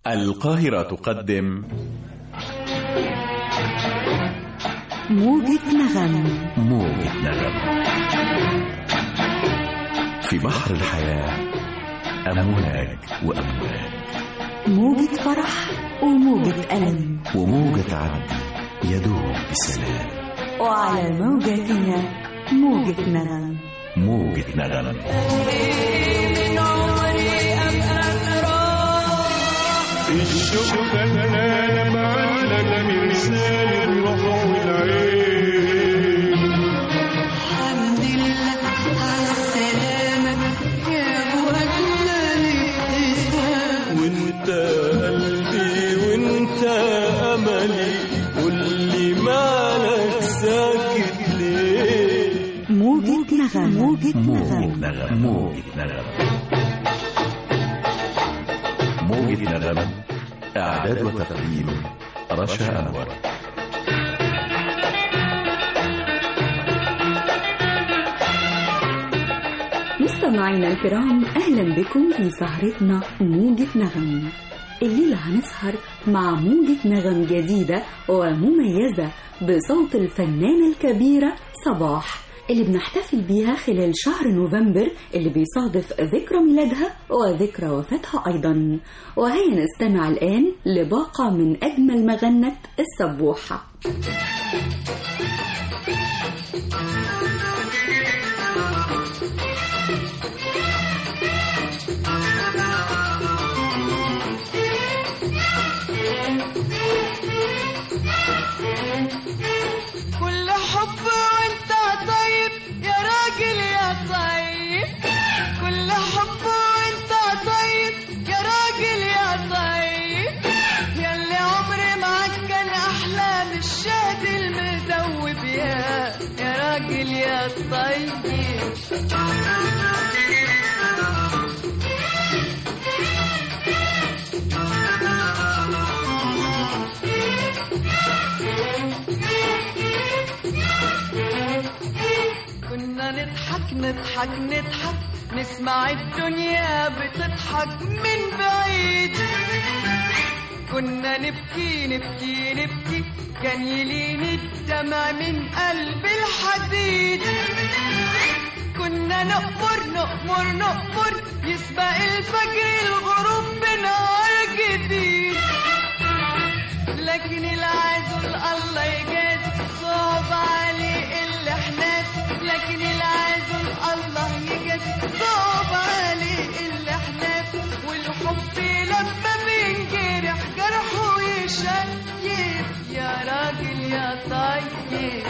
القاهرة تقدم موجة نغم موجة نغم في بحر الحياة أمواج وأمواج موجة فرح وموجة ألم وموجة عدل يدوب بسلام وعلى موجتنا موجة نغم موجة نغم الشوق فنان معلق مرسال الروح والعين الحمد لله على السلامة يا أبو أجمل ابتسام وانت قلبي وانت املي قولي مالك ساكت ليه موجة نغم موجة موجة نغم نغم موجة نغم موجة نغم إعداد وتقديم رشا أنور مستمعينا الكرام أهلا بكم في سهرتنا موجة نغم الليلة هنسهر مع موجة نغم جديدة ومميزة بصوت الفنانة الكبيرة صباح اللي بنحتفل بيها خلال شهر نوفمبر اللي بيصادف ذكرى ميلادها وذكرى وفاتها أيضا وهيا نستمع الآن لباقة من أجمل مغنة السبوحة كل حب وانت طيب يا راجل يا طيب كل حب وانت طيب يا راجل يا طيب ياللي عمري معاك كان احلى من الشهد المذوب يا يا راجل يا طيب كنا نضحك نضحك نضحك نسمع الدنيا بتضحك من بعيد كنا نبكي نبكي نبكي كان يلين الدمع من قلب الحديد كنا نقمر نقمر نقمر يسبق الفجر الغروب بنهار جديد لكن العدل الله يجازي صعب عليه اللي احنا فيه. لكن العدل الله يجازي صعب عليه اللي احنا فيه. والحب لما بينجرح جرحه يشيب يا راجل يا طيب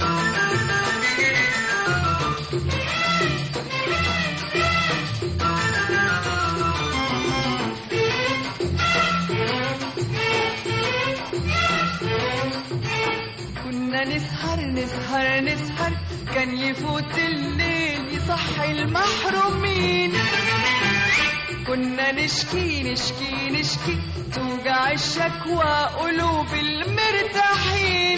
كنا نسهر نسهر نسهر كان يفوت الليل يصحي المحرومين كنا نشكي نشكي نشكي توجع الشكوى قلوب المرتاحين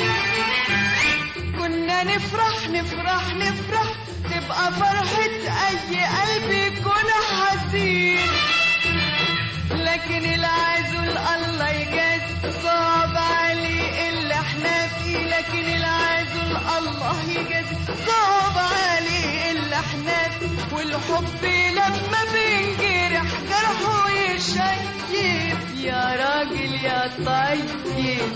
كنا نفرح نفرح نفرح تبقى فرحة أي قلب يكون حزين لكن العزل الله يجازي صعب عليه اللي احنا فيه لكن العزل الله يجازي صعب عليه اللي احنا فيه والحب لما بينجرح جرحه يشيب يا راجل يا طيب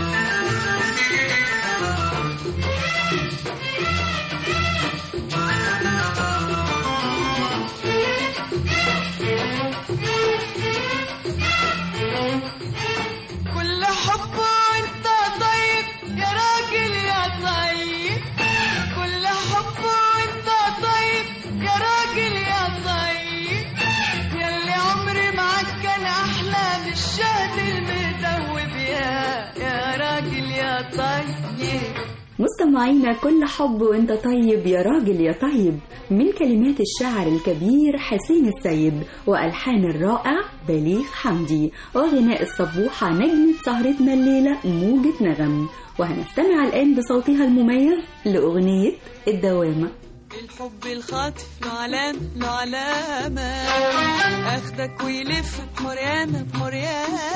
كل حب وانت طيب يا راجل يا طيب كل حب وانت طيب يا راجل يا طيب ياللي عمري معاك كان احلى من الشهد المذوب يا يا راجل يا طيب مستمعينا كل حب وانت طيب يا راجل يا طيب من كلمات الشاعر الكبير حسين السيد والحان الرائع بليغ حمدي وغناء الصبوحه نجمه سهرتنا الليله موجه نغم وهنستمع الان بصوتها المميز لاغنيه الدوامه الحب الخاطف له علامة له علامة اخدك ويلفك مريانة بمريانة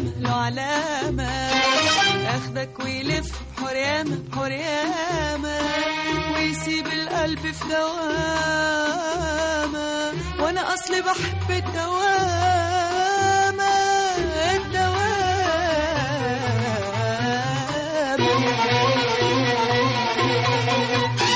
له علامة اخدك ويلف حريامة حريامة ويسيب القلب في دوامة وانا اصلي بحب الدوامة الدوامة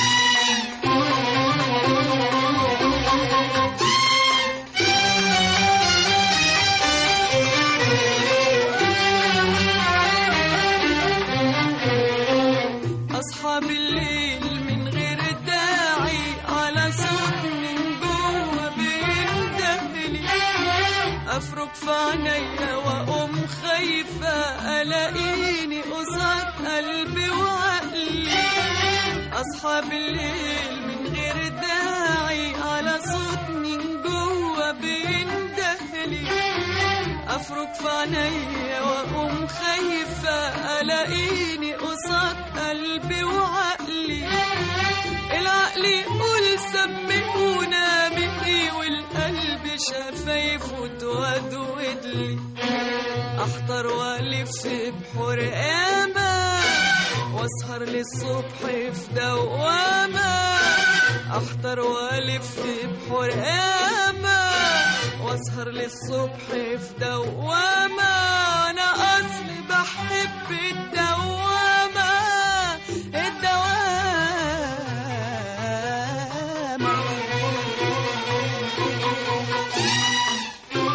أصحى بالليل من غير داعي على صوت من جوه بيندهلي أفرك في عينيا وأقوم خايفة ألاقيني قصاد قلبي وعقلي أصحى بالليل من غير داعي على صوت من جوه بيندهلي أفرك في عينيا وأقوم خايفة ألاقيني قصاد قلبي وعقلي العقل يقول سمعونا بإيه والقلب شفايفه تودود لي أحضر وألف بحرقامة وأسهر للصبح في دوامة أحضر وألف بحرقامة وأسهر للصبح في دوامة أنا أصلي بحب الدوامة الدوامة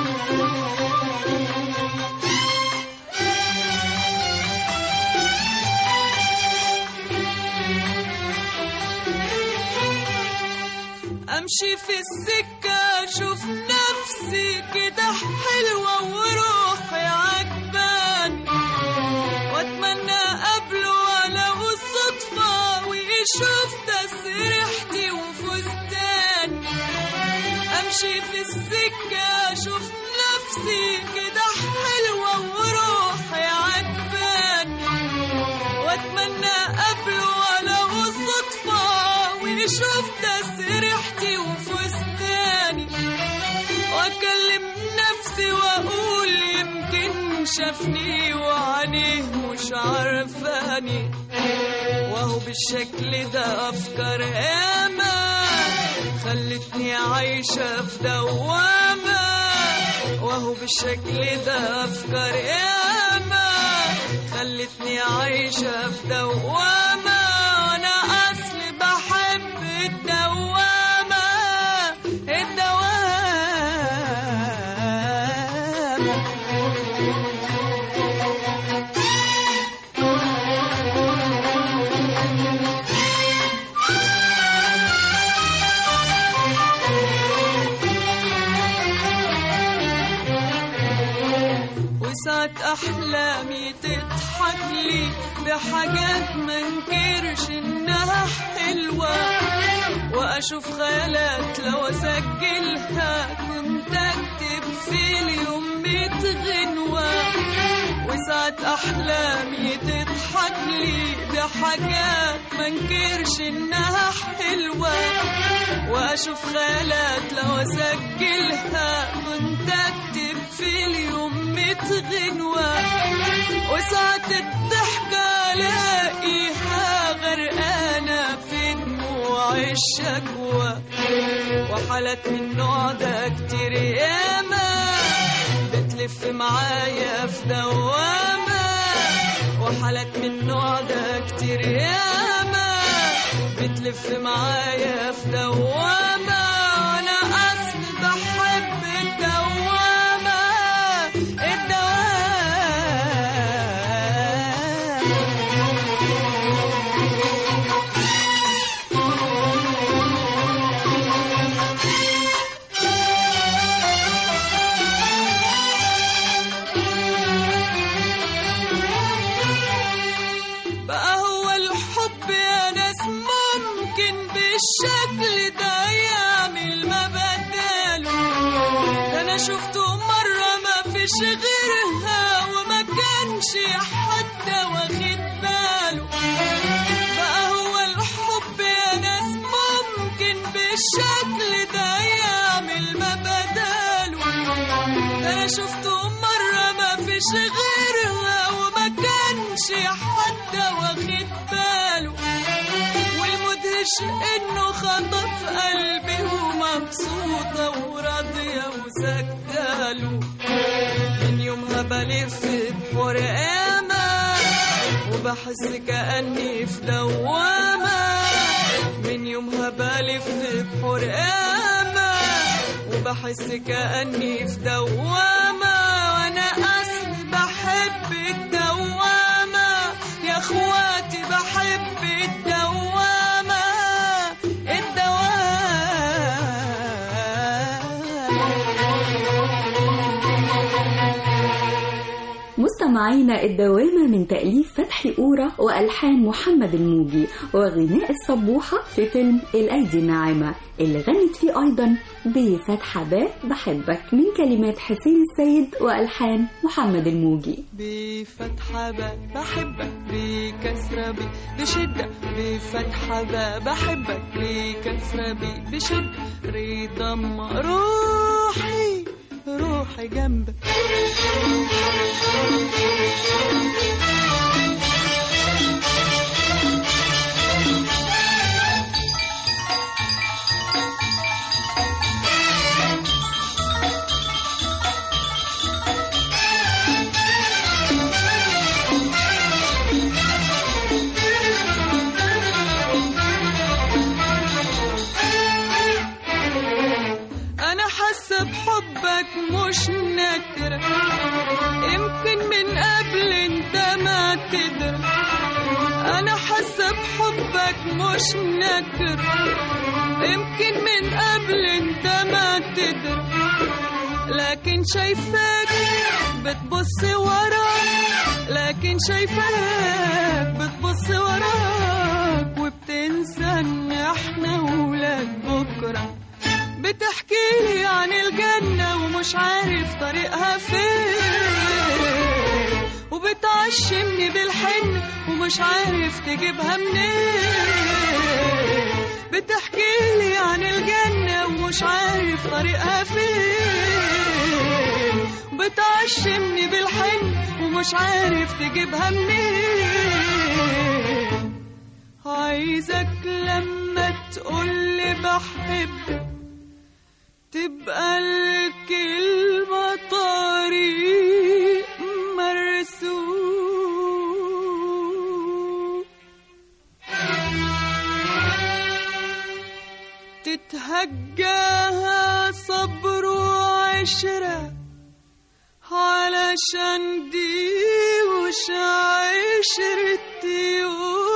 امشي في السكة اشوف نفسي كده حلوة وروحي عجبان واتمنى قبله ولو الصدفة ويشوف تسريحتي وفستان امشي في السكة اشوف نفسي كده حلوة وروحي عجبان واتمنى قبله ولو الصدفة ويشوف تسريحتي وفستاني واكلم نفسي واقول يمكن شافني وعينيه مش عارفاني وهو بالشكل ده افكار ياما خلتني عايشة في دوامة وهو بالشكل ده افكار ياما خلتني عايشة في دوامة انا اصلي بحب الدوامة الدوامة وساعة أحلامي تضحك لي بحاجات منكرش إنها حلوة وأشوف خيالات لو أسجلها كنت أكتب في اليوم ميت غنوة وساعة أحلامي تضحك لي بحاجات منكرش إنها حلوة وأشوف خيالات لو أسجلها كنت أكتب في اليوم ميت غنوة وساعة الضحكة ألاقيها غرقانة في دموع الشكوى وحالات من النوع ده كتير ياما بتلف معايا في دوامة وحالات من النوع ده كتير ياما بتلف معايا في دوامة أنا أصلي بحب الدوامة بقى هو الحب يا ناس ممكن بالشكل ده يعمل ما بداله ده انا شفته مرة ما فيش غيرها وما كانش حتى واخد باله بقى هو الحب يا ناس ممكن بالشكل ده يعمل ما بداله ده انا شفته مرة ما فيش ماليش غيرها وما كانش حتى واخد باله والمدهش انه خطف قلبي ومبسوطة وراضية وسكتاله من يومها بلف بحور امان وبحس كأني في دوامة من يومها بلف بحور امان وبحس كأني في دوامة وانا اصلي بحب الدوامة يا اخواتي بحب الدوامة الدوامة مستمعينا الدوامة من تأليف فتحي أورا وألحان محمد الموجي وغناء الصبوحة في فيلم الأيدي الناعمة اللي غنت فيه أيضا بفتحة باء بحبك من كلمات حسين السيد وألحان محمد الموجي بفتحة ب بحبك بكسرة ب بشدة بفتحة ب بحبك بكسرة ب بشدة رضا أما روحي روحي جنبك أنا حاسة بحبك مش نكرة يمكن من قبل انت ما تدري أنا حاسة بحبك مش نكرة يمكن من قبل انت ما تدري لكن شايفاك بتبص وراك لكن شايفاك بتبص وراك وبتنسى ان احنا ولاد بكره بتحكي لي عن الجنة ومش عارف طريقها فين وبتعشمني بالحن ومش عارف تجيبها منين بتحكي لي عن الجنة ومش عارف طريقها فين بتعشمني بالحن ومش عارف تجيبها منين عايزك لما تقولي بحبك تبقى الكلمة طريق مرسوم تتهجاها صبر وعشرة علشان دي وش عشرتي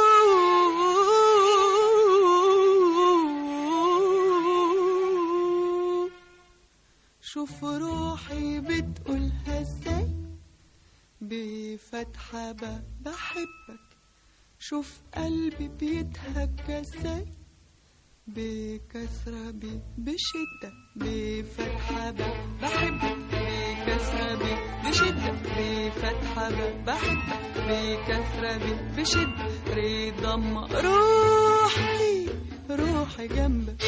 شوف روحي بتقولها ازاي بفتحة ب بحبك شوف قلبي بيتهجى ازاي بكسرة ب بشدة بفتحة ب بحبك بكسرة ب بشدة بفتحة ب بحبك بكسرة ب بشدة رضا أما روحي روحي جنبك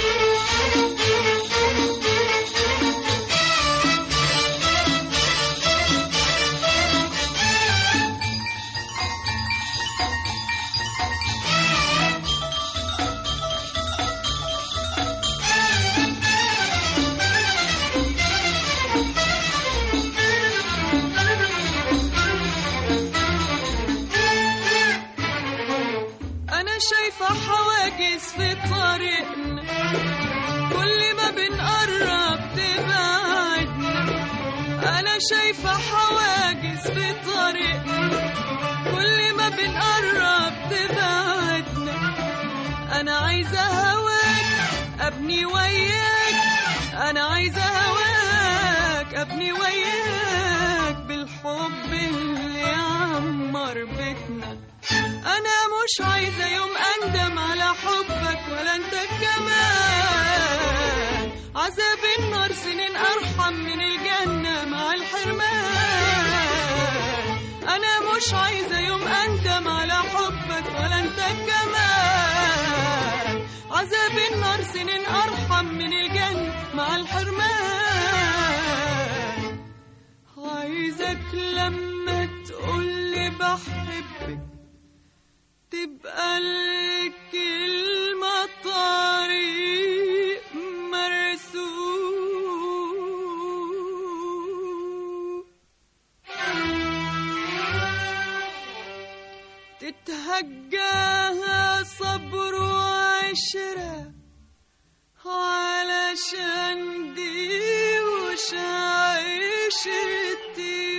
أنا شايفة حواجز في طريقنا كل ما بنقرب تبعدنا أنا شايفة حواجز في طريقنا كل ما بنقرب تبعدنا أنا عايزة هواك أبني وياك أنا عايزة هواك أبني وياك بالحب اللي يعمر بيتنا أنا مش عايزة يوم أندم على حبك ولا أنت كمان عذاب النار سنين أرحم من الجنة مع الحرمان أنا مش عايزة يوم أندم على حبك ولا أنت كمان عذاب النار سنين أرحم من الجنة مع الحرمان عايزك لما بحبك تبقى الكلمة طريق مرسوم تتهجاها صبر وعشرة علشان دي وش عشرتي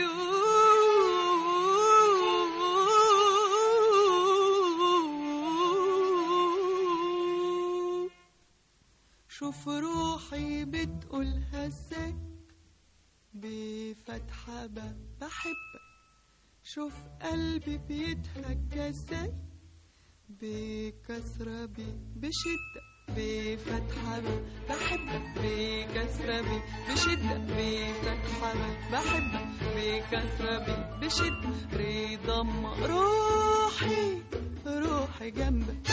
شوف روحي بتقولها ازاي بفتحة ب- بحبك شوف قلبي بيتهجى ازاي بكسرة بي بشدة بفتحة ب- بحبك بكسرة بي بشدة بفتحة ب- بحبك بكسرة بي بشدة رضا أما روحي روحي جنبك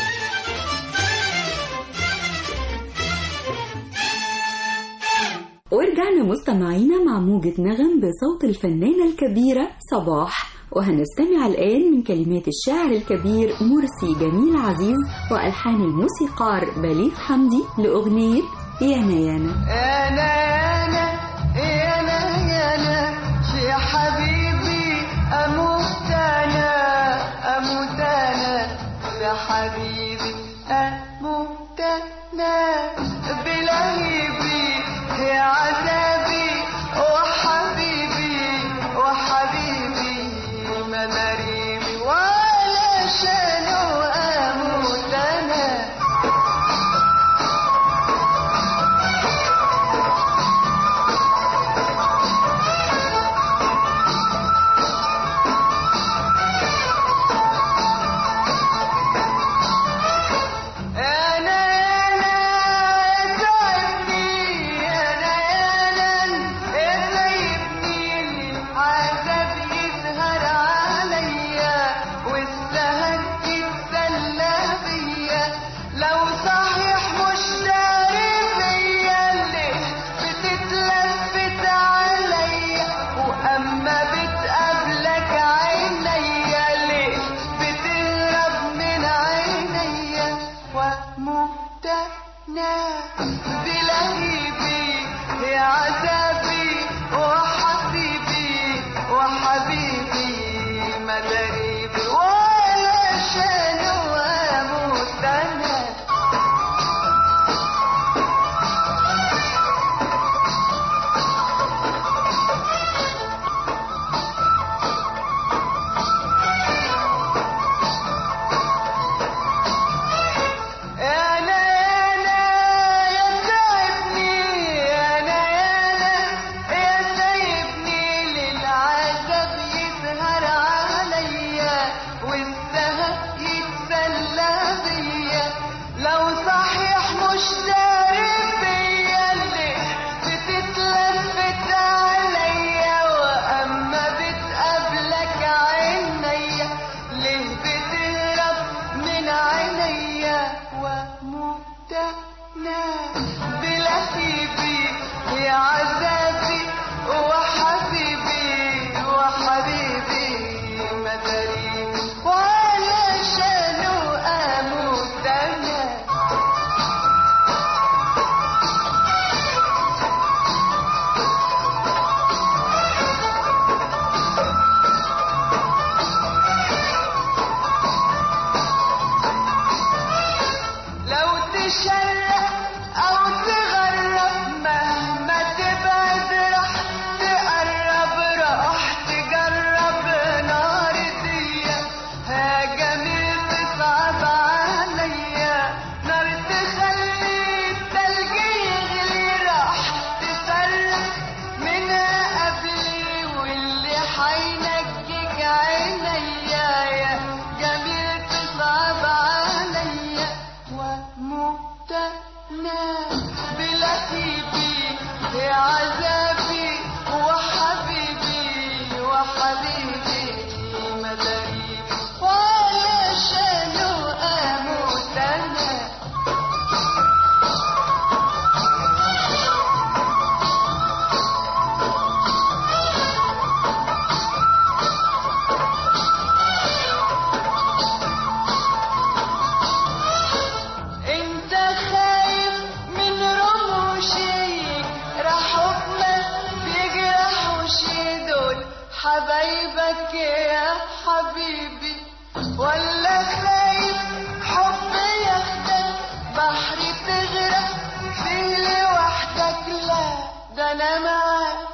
ورجعنا مستمعينا مع موجة نغم بصوت الفنانة الكبيرة صباح وهنستمع الآن من كلمات الشاعر الكبير مرسي جميل عزيز وألحان الموسيقار بليغ حمدي لأغنية يانا يانا انا انا انا انا يا حبيبي اموت انا اموت انا يا حبيبي اموت انا بلهيبي يا عذابي وحبيبي وحبيبي ما مريمي ولا شنو اموت انا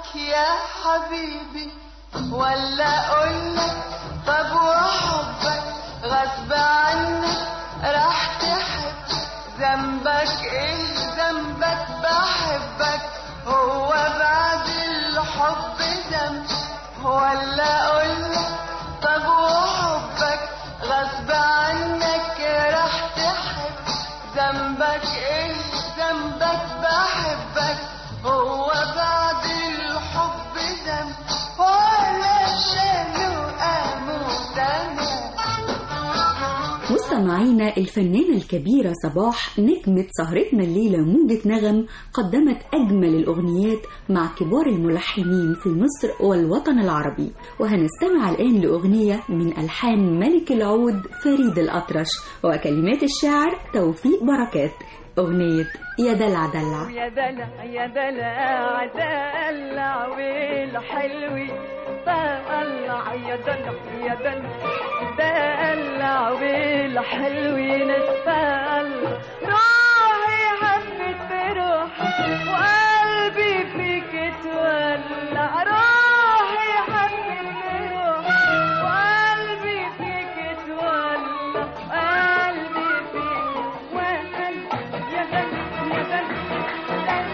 يا حبيبي ولا اقولك طب وحبك غصب عنك راح تحب ذنبك ايه ذنبك بحبك هو بعد الحب ذنب ولا اقولك طب وحبك غصب عنك راح تحب ذنبك ايه ذنبك بحبك هو بعد الحب ذنب ولا شانو اموت انا مستمعينا الفنانة الكبيرة صباح نجمة سهرتنا الليلة موجة نغم قدمت أجمل الأغنيات مع كبار الملحنين في مصر والوطن العربي وهنستمع الآن لأغنية من ألحان ملك العود فريد الأطرش وكلمات الشاعر توفيق بركات أغنية يا دلع دلع يا دلع يا دلع دلع والحلوي طلع يا دلع يا دلع دلع والحلوي نتطلع روحي حبت روح وقلبي فيك تولع روحي حبت روح وقلبي فيك تولع قلبي فيك وقلبي يا دلع يا دلع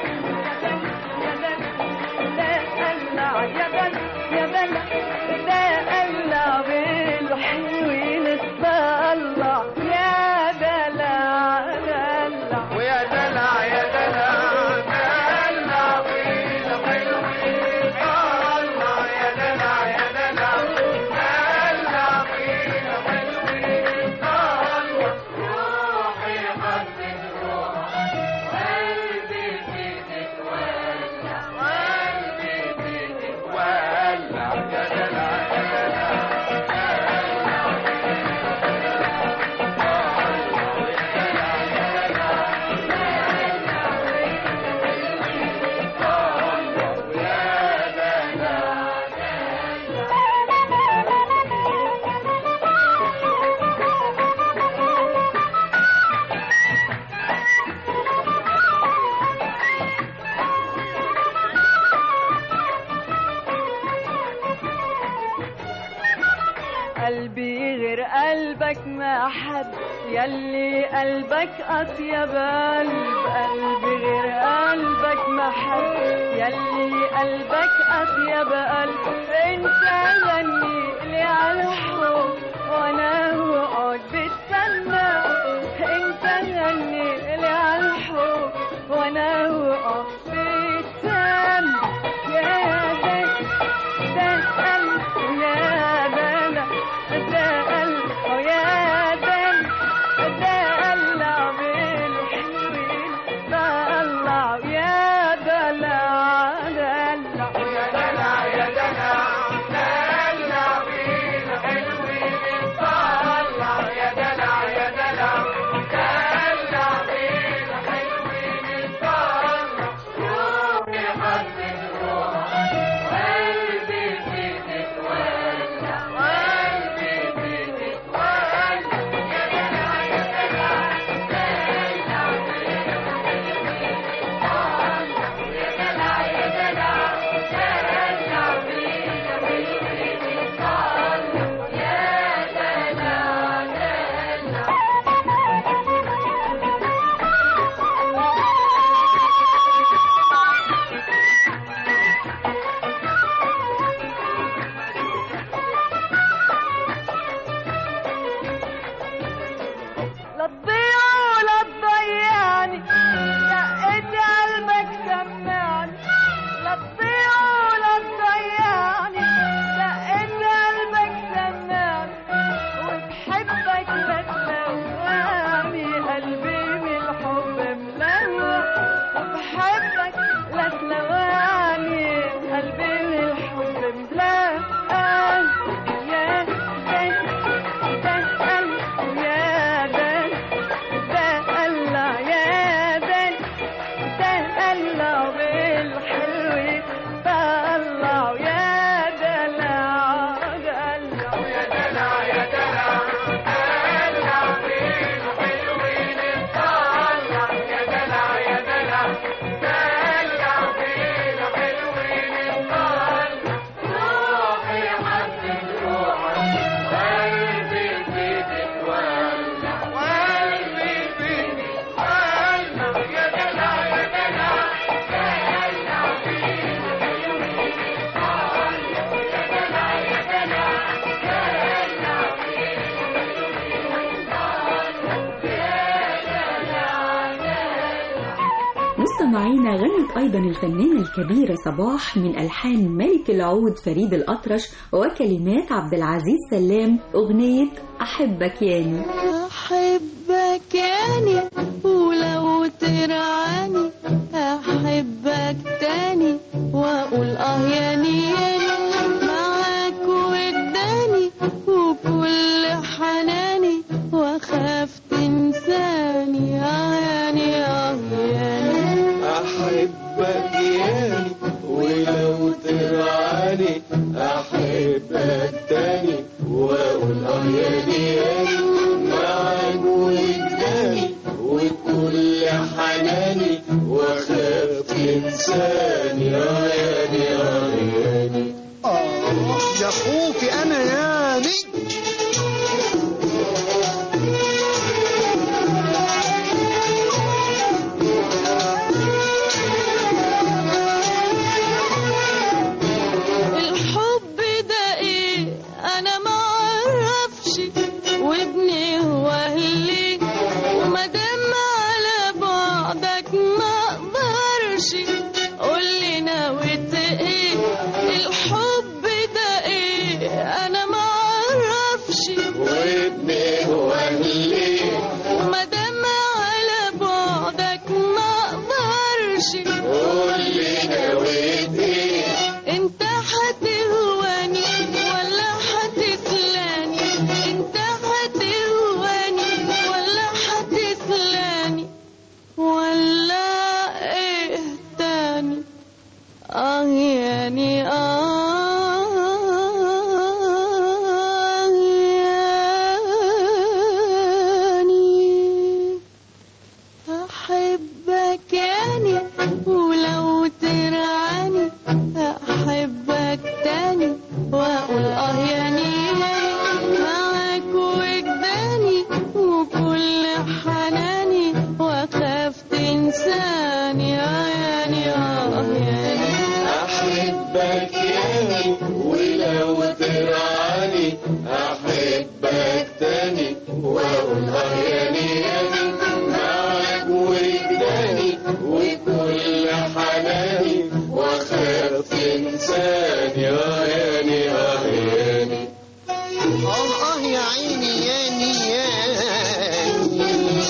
يا دلع يا دلع دلع بالحلوين اتطلع يا دلع دلع ويا دلع يا دلع دلع بالحلوين طلع يا دلع يا دلع دلع بالحلوين طلع روحي حبت روح قلبي فيك تولع قلبي فيك تولع يا دلع يا دلع قلبي غير قلبك ما حد يلي قلبك أطيب قلب قلبي غير قلبك ما حد يلي قلبك أطيب قلب انت غني لي على الحب وانا وقعد بستنى انت غني لي على الحب وانا وقعد بستنى يا ده ده قلب يا دلع ده قلب ويا دلع ده قلع بالحلوين طلع يا دلع دلع يا دلع يا دلع دلع بالحلوين طلع يا دلع يا دلع دلع بالحلوين طلع روحي حبت مستمعينا غنت أيضا الفنانة الكبيرة صباح من ألحان ملك العود فريد الأطرش وكلمات عبد العزيز سلام أغنية أحبك ياني أحبك يعني ولو ترعاني أحبك تاني وأقول آه ياني ياني معاك وداني وكل حناني وأخاف تنساني آه ياني آه ياني أحبك ياني ولو ترعاني أحبك تاني وأقول آه ياني ياني معاك وجداني وكل حناني وأخاف تنساني آه ياني آه ياني آه يا أخوك أنا ياني الحب ده ايه انا ما اعرفش وابني هو اهلي ومادام على بعضك ما اقدرش قولي نويت ايه الحب ده ايه انا ما اعرفش وابني هو أهلي ومادام على بعضك ما اقدرش قولي نويت إيه انت هتهواني ولا هتسلاني انت هتهواني ولا هتسلاني ولا ايه تاني اه يعني اه يعني أحبك يعني ولو ترعاني أحبك تاني وأقول آه يعني يعني معاك وجداني وكل حناني وأخاف تنساني آه يعني آه يعني أحبك ياني ولو ترعاني أحبك تاني وأقول آه ياني ياني معاك وجداني وكل حناني وأخاف تنساني آه ياني آه ياني آه آه يا عيني ياني ياني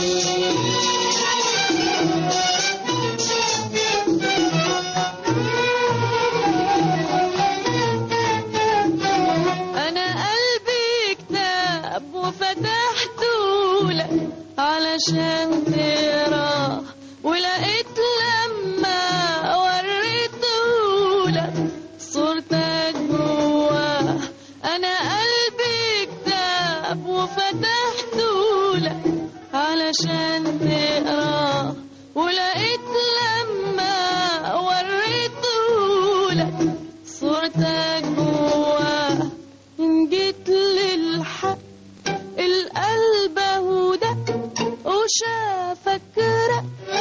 أنا قلبي كتاب وفتحته لك علشان تقراه ولقيت لما وريته لك صورتك جواه أنا قلبي كتاب وفتحته لك علشان تقراه ولقيت لما وريته لك صورتك جواه إن جيت للحق القلب هدى وشافك رق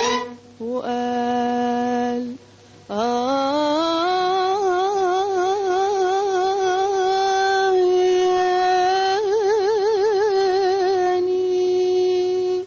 وقال آه ياني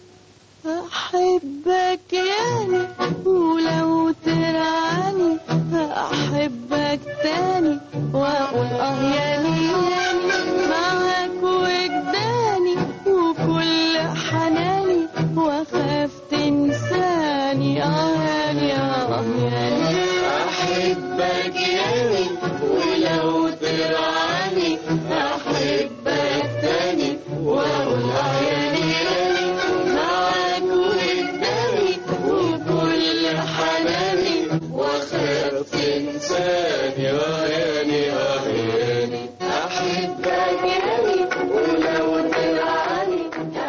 أحبك يعني ولو ترعاني أحبك تاني وأقول آه ياني ياني معاك وجداني وكل حناني وأخاف تنساني آه ياني آه ياني أحبك ياني ولو ترعاني أحبك تاني وأقول آه ياني ياني معاك وجداني وكل حناني وأخاف تنساني آه ياني آه ياني أحبك ياني ولو ترعاني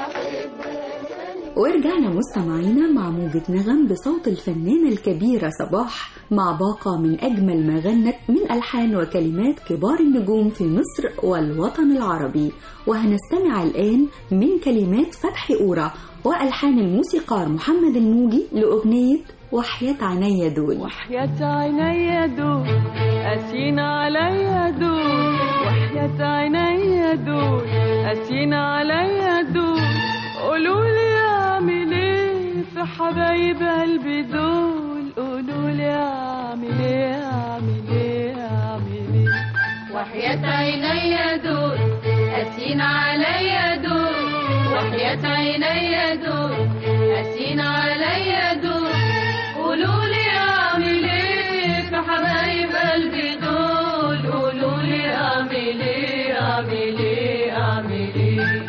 ورجعنا مستمعينا مع موجة نغم بصوت الفنانة الكبيرة صباح مع باقة من أجمل ما غنت من ألحان وكلمات كبار النجوم في مصر والوطن العربي وهنستمع الآن من كلمات فتحي أورا وألحان الموسيقار محمد الموجي لأغنية وحياة عيني دول وحياة عيني دول قاسين عليا دول وحياة عيني دول قاسين عليا دول قولوا لي اعمل ايه في حبايب قلبي دول قاسين عليا دول وحياة عينيا دول قاسين عليا دول قولوا لي اعمل ايه في حبايب قلبي دول قولوا لي اعمل ايه اعمل ايه اعمل ايه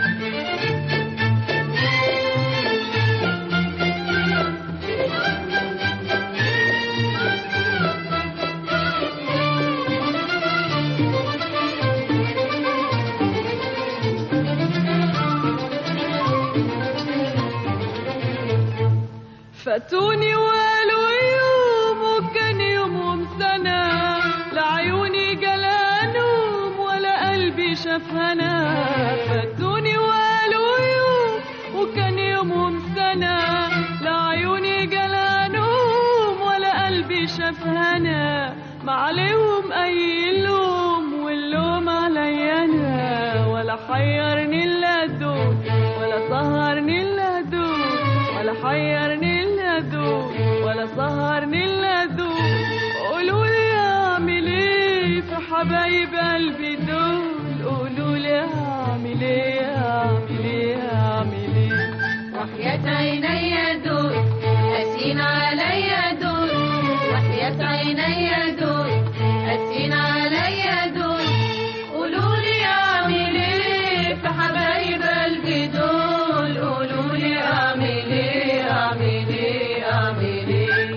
فاتوني وقالوا يوم وكان يومهم سنة لعيوني جلانهم ولا قلبي شاف هنا فاتوني وقالوا يوم وكان يومهم سنة لعيوني جلانهم ولا قلبي شاف هنا ما عليهم أي لوم واللوم عليا أنا ولا حيرني إلا دول ولا سهرني إلا دول ولا حيرني إلا دول ولا سهرني إلا دول قولوا لي أعمل إيه في حبايب قلبي دول قولوا لي أعمل إيه أعمل إيه أعمل إيه وحياة عينيا دول قاسين عليا دول وحياة عينيا دول قاسين عليا دول قولوا لي أعمل إيه في حبايب قلبي دول قولوا لي أعمل إيه أعمل إيه أعمل إيه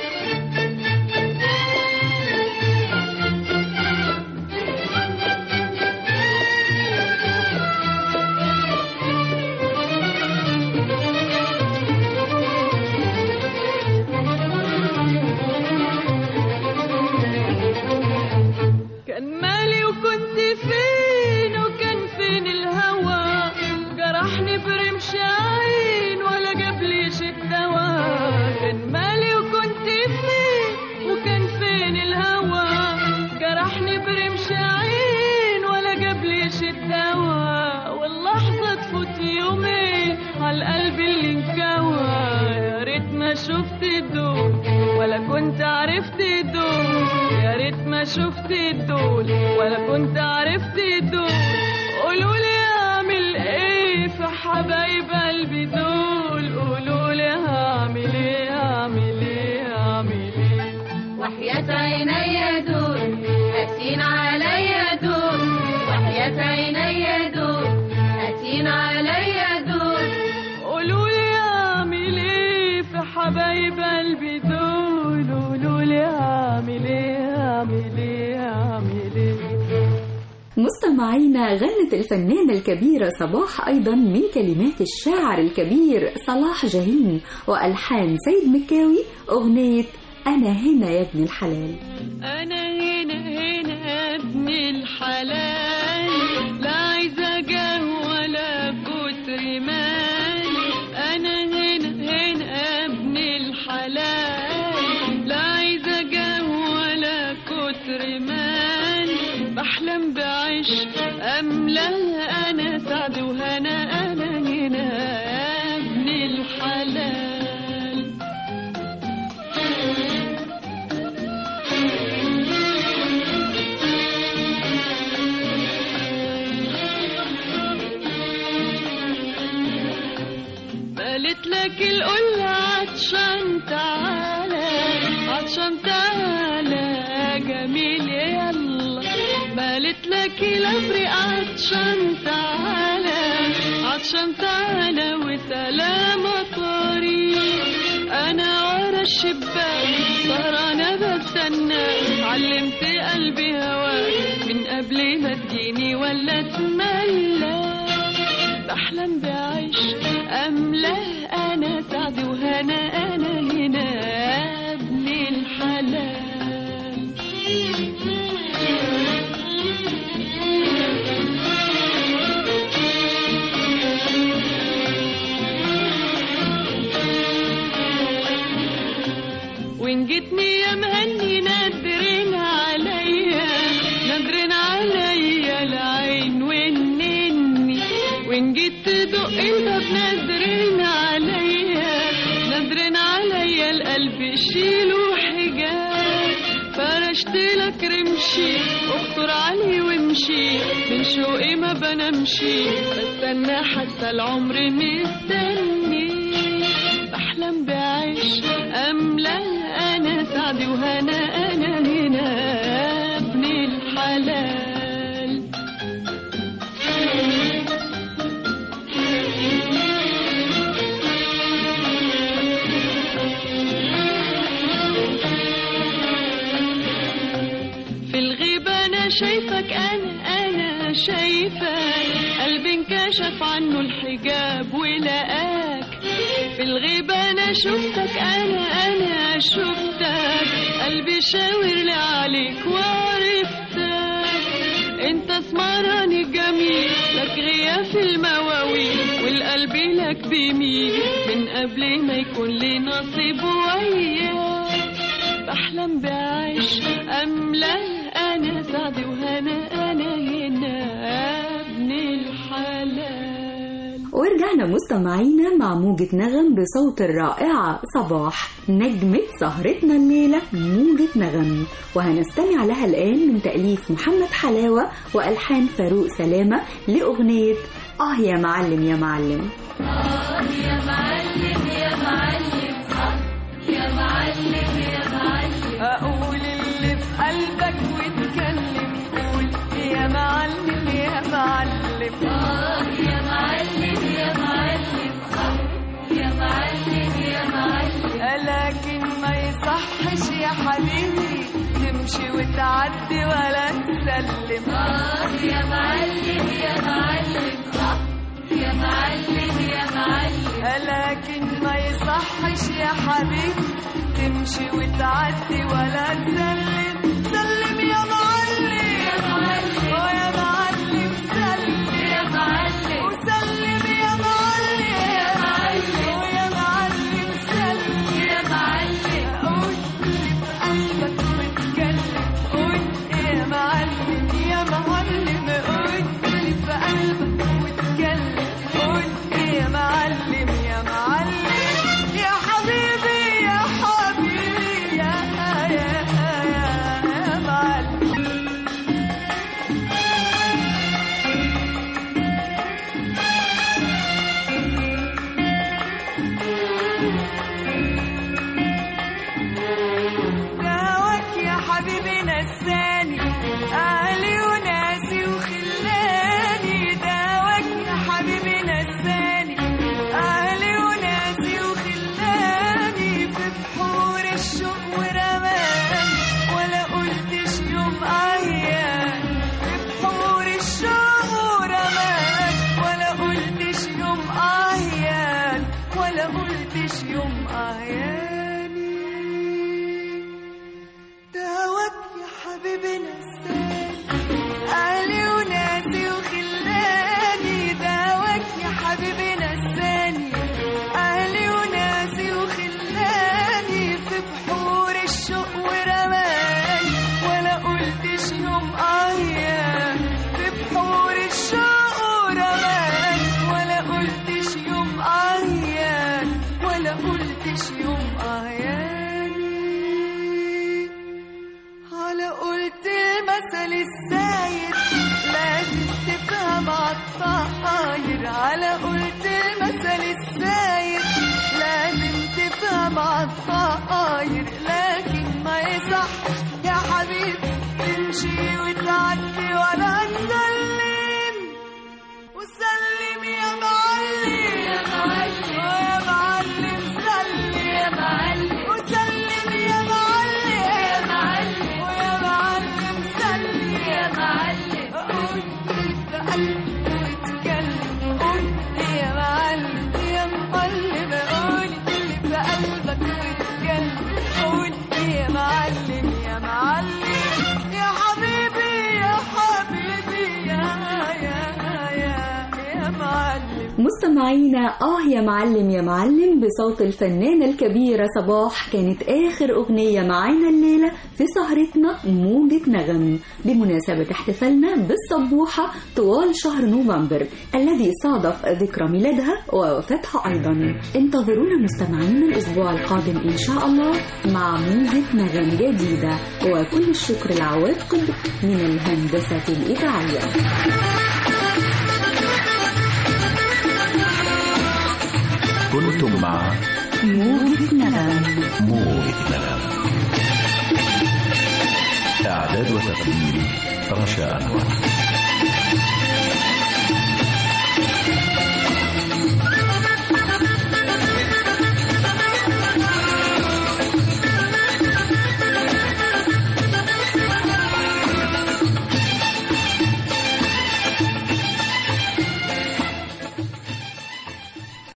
كان مالي وكنت فين وكان فين الهوى جرحني برمش عين ولا جابليش الدواء كان مالي وكنت فين وكان فين الهوى جرحني برمش عين ولا جابليش الدواء واللحظة تفوت يومين عالقلب اللي انكوى يا ريت ما شفت دول ولا كنت عرفت دول يا ريت ما شفت دول ولا كنت عرفت دول قولوا لي اعمل ايه في حبايب قلبي دول قولوا لي هعمل ايه اعمل ايه اعمل ايه وحياة عينيا دول قاسين عليا دول وحياة عينيا دول قاسين عليا دول قولوا لي اعمل ايه في حبايب قلبي دول قولوا لي اعمل ايه اعمل ايه اعمل ايه مستمعينا غنت الفنانة الكبيرة صباح أيضا من كلمات الشاعر الكبير صلاح جاهين وألحان سيد مكاوي أغنية أنا هنا يا ابن الحلال أنا هنا هنا يا ابن الحلال لا عايزة جاه ولا كتر مال أنا هنا هنا يا ابن الحلال لا عايزة جاه ولا كتر مال بحلم بعيش أملاها أنا سعد وهنا أنا هنا يا ابن الحلال قالت لك القلة عطشان تعالى عطشان تعالى جميل يلا قالت لك الأفريق عطشان تعالى عطشان تعالى وسلامة طريق أنا ورا الشباك سهرانة بستنى علمت قلبي هواك من قبل ما تجيني ولا تملى بحلم بعيش أملاه أنا سعد وهنا أنا هنا يا ابن الحلال وإن جيتني يا مهني نادرين عليا نادرين عليا العين والنني وإن جيت تدق الباب نادرين عليا نادرين عليا القلب شيلوا حجاب فرشت اديلك رمشي اخطر علي وامشي من شوقي ما بنمشي بستنى حتى العمر مستني بحلم بعيش املا انا سعدي وهنا انا هنا ابن الحلال في الغيبة أنا شايفك أنا أنا شايفك قلبي انكشف عنه الحجاب ولقاك في الغيبة أنا شفتك أنا أنا شفتك قلبي شاور لي عليك وعرفتك انت اسمراني جميل لك غياف المواويل والقلب لك بيميل من قبل ما يكون لي نصيب وياك بحلم بعيش أملا أنا سعدي وهنا أنا هنا ابن الحلال ورجعنا مستمعينا مع موجة نغم بصوت الرائعة صباح نجمة سهرتنا الليلة موجة نغم وهنستمع لها الآن من تأليف محمد حلاوة وألحان فاروق سلامة لأغنية آه يا معلم يا معلم أقول اللي في قلبك واتكلم قول يا معلم يا معلم آه يا معلم يا معلم يا معلم يا معلم لكن ما يصحش يا حبيبي تمشي وتعدي ولا تسلم آه يا معلم يا معلم يا معلم يا معلم لكن ما يصحش يا حبيبي تمشي وتعدي ولا تسلم سلم يا معلم يا معلم ويا معلم سلم يا معلم وسلم يا معلم يا معلم ويا معلم سلم يا معلم قول اللي في قلبك واتكلم قول يا معلم يا معلم قول اللي في قلبك واتكلم قول يا معلم يا معلم يا حبيبي يا حبيبي يا يا يا يا معلم دعوك يا حبيبي نساني أهلي وناسي وخلاني دعوك يا حبيبي نساني أهلي وناسي وخلاني في بحور الشوق ورماني ولا قلتش يوم أيام في بحور الشوق ورماني ولا قلتش يوم أيام ولا قلتش يوم أيامي دعوك يا حبيبي نساني أهلي وناسي وخلاني دعوك يا حبيبي نساني أهلي وناسي وخلاني في بحور الشوق ورماني ولا قلتش يوم أيام في بحور الشوق ورماني ولا قلتش يوم أيام ولا قلتش يوم أيامي على قلت المثل الساير لازم تفهم عالطاير على قلت المثل الساير لازم تفهم عالطاير لكن ما يصحش يا حبيبي تمشي وتعدي ولا تسلم وسلم يا معلم يا معلم ويا معلم سلم يا معلم وسلم يا معلم يا معلم ويا معلم سلم يا معلم قول في قلبي واتكلم قول يا معلم يا معلم قول اللي في قلبك واتكلم قول يا معلم يا معلم يا حبيبي مستمعينا آه يا معلم يا معلم بصوت الفنانة الكبيرة صباح كانت آخر أغنية معانا الليلة في سهرتنا موجة نغم بمناسبة احتفالنا بالصبوحة طوال شهر نوفمبر الذي صادف ذكرى ميلادها ووفاتها أيضا انتظرونا مستمعينا الأسبوع القادم إن شاء الله مع موجة نغم جديدة وكل الشكر العواد قطب من الهندسة الإذاعية كنتم مع موجة نغم موجة نغم إعداد وتقديم رشا أنور